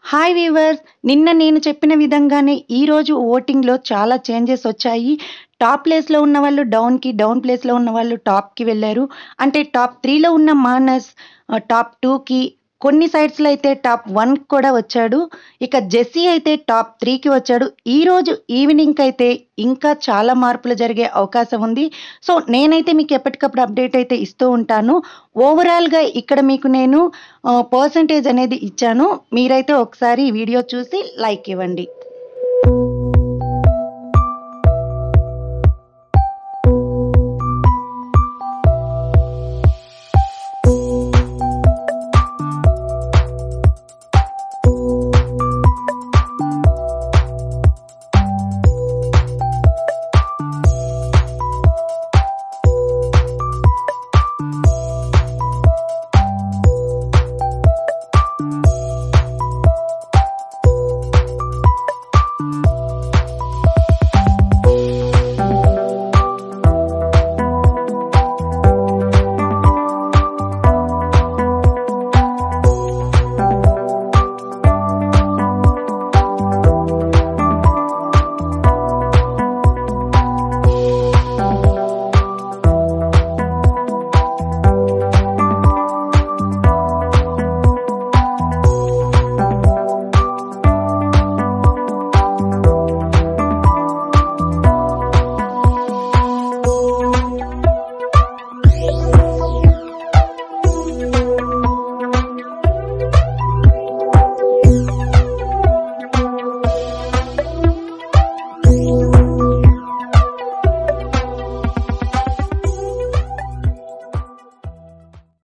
hi weavers నిన్న నేను చెప్పిన విధంగానే ఈరోజు ఓటింగ్లో చాలా చేంజెస్ వచ్చాయి టాప్ ప్లేస్లో ఉన్న వాళ్ళు డౌన్కి డౌన్ ప్లేస్లో ఉన్న వాళ్ళు టాప్కి వెళ్ళారు అంటే టాప్ త్రీలో ఉన్న మానస్ ఆ, టాప్ టూకి కొన్ని సైడ్స్లో అయితే టాప్ వన్ కూడా వచ్చాడు ఇక జెస్సీ అయితే టాప్ త్రీకి వచ్చాడు ఈరోజు ఈవినింగ్ అయితే ఇంకా చాలా మార్పులు జరిగే అవకాశం ఉంది సో నేనైతే మీకు ఎప్పటికప్పుడు అప్డేట్ అయితే ఇస్తూ ఉంటాను ఓవరాల్గా ఇక్కడ మీకు నేను పర్సంటేజ్ అనేది ఇచ్చాను మీరైతే ఒకసారి ఈ వీడియో చూసి లైక్ ఇవ్వండి